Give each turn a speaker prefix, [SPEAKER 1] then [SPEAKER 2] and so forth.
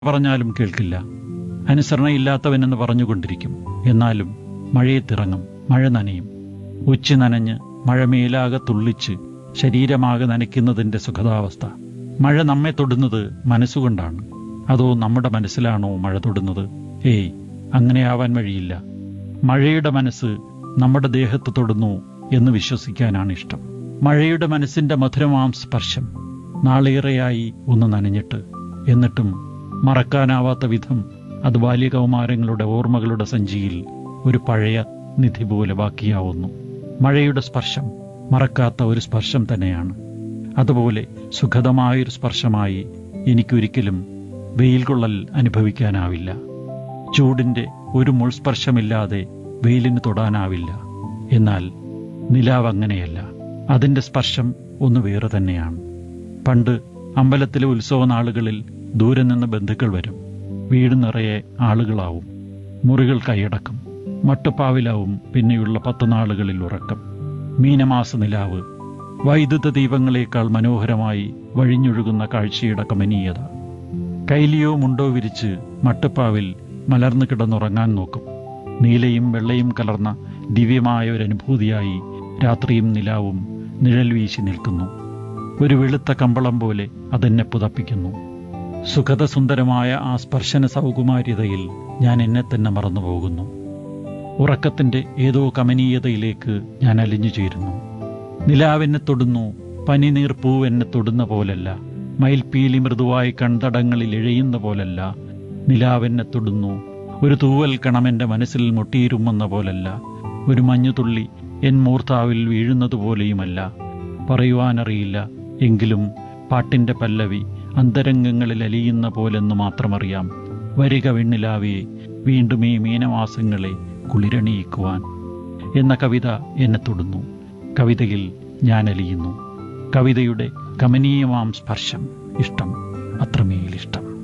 [SPEAKER 1] പറഞ്ഞാലും കേൾക്കില്ല അനുസരണയില്ലാത്തവനെന്ന് പറഞ്ഞുകൊണ്ടിരിക്കും എന്നാലും മഴയത്തിറങ്ങും മഴ നനയും ഉച്ചി നനഞ്ഞ് മഴമേലാകെ തുള്ളിച്ച് ശരീരമാകെ നനയ്ക്കുന്നതിന്റെ സുഖതാവസ്ഥ മഴ നമ്മെ തൊടുന്നത് മനസ്സുകൊണ്ടാണ് അതോ നമ്മുടെ മനസ്സിലാണോ മഴ തൊടുന്നത് ഏയ് അങ്ങനെയാവാൻ വഴിയില്ല മഴയുടെ മനസ്സ് നമ്മുടെ ദേഹത്ത് തൊടുന്നു എന്ന് വിശ്വസിക്കാനാണ് ഇഷ്ടം മഴയുടെ മനസ്സിന്റെ മധുരമാം സ്പർശം നാളേറെയായി ഒന്ന് നനഞ്ഞിട്ട് എന്നിട്ടും മറക്കാനാവാത്ത വിധം അത് ബാല്യകൗമാരങ്ങളുടെ ഓർമ്മകളുടെ സഞ്ചിയിൽ ഒരു പഴയ നിധി പോലെ ബാക്കിയാവുന്നു മഴയുടെ സ്പർശം മറക്കാത്ത ഒരു സ്പർശം തന്നെയാണ് അതുപോലെ സുഖതമായൊരു സ്പർശമായി എനിക്കൊരിക്കലും വെയിൽ കൊള്ളൽ അനുഭവിക്കാനാവില്ല ചൂടിന്റെ ഒരു മുൾസ്പർശമില്ലാതെ വെയിലിന് തൊടാനാവില്ല എന്നാൽ നിലാവ് അങ്ങനെയല്ല അതിന്റെ സ്പർശം ഒന്ന് വേറെ തന്നെയാണ് പണ്ട് അമ്പലത്തിലെ ഉത്സവ നാളുകളിൽ ദൂരെ നിന്ന് ബന്ധുക്കൾ വരും വീട് നിറയെ ആളുകളാവും മുറികൾ കൈയടക്കും മട്ടുപ്പാവിലാവും പിന്നെയുള്ള പത്ത് നാളുകളിൽ ഉറക്കം മീനമാസ നിലാവ് വൈദ്യുത ദീപങ്ങളേക്കാൾ മനോഹരമായി വഴിഞ്ഞൊഴുകുന്ന കാഴ്ചയുടെ കമനീയത കൈലിയോ മുണ്ടോ വിരിച്ച് മട്ടുപ്പാവിൽ മലർന്നു കിടന്നുറങ്ങാൻ നോക്കും നീലയും വെള്ളയും കലർന്ന ദിവ്യമായ ഒരു അനുഭൂതിയായി രാത്രിയും നിലാവും നിഴൽ വീശി നിൽക്കുന്നു ഒരു വെളുത്ത കമ്പളം പോലെ അതെന്നെ പുതപ്പിക്കുന്നു സുഖതസുന്ദരമായ ആ സ്പർശന സൗകുമാര്യതയിൽ ഞാൻ എന്നെ തന്നെ മറന്നുപോകുന്നു ഉറക്കത്തിന്റെ ഏതോ കമനീയതയിലേക്ക് ഞാൻ അലിഞ്ഞു ചേരുന്നു നിലാവെന്നെ തൊടുന്നു പനിനീർ പൂവെന്നെ തൊടുന്ന പോലല്ല മയിൽപ്പീലി മൃദുവായി കൺതടങ്ങളിൽ ഇഴയുന്ന പോലല്ല നിലാവെന്നെ തൊടുന്നു ഒരു തൂവൽ കണമെന്റെ മനസ്സിൽ മുട്ടിയിരുമെന്ന പോലല്ല ഒരു മഞ്ഞുതുള്ളി എൻ മൂർത്താവിൽ വീഴുന്നത് പോലെയുമല്ല പറയുവാനറിയില്ല എങ്കിലും പാട്ടിന്റെ പല്ലവി അന്തരംഗങ്ങളിൽ അലിയുന്ന പോലെന്ന് മാത്രമറിയാം വരിക വെണ്ണിലാവേ വീണ്ടും ഈ മീനമാസങ്ങളെ കുളിരണിയിക്കുവാൻ എന്ന കവിത എന്നെ തൊടുന്നു കവിതയിൽ ഞാൻ അലിയുന്നു കവിതയുടെ കമനീയമാം സ്പർശം ഇഷ്ടം അത്രമേലിഷ്ടം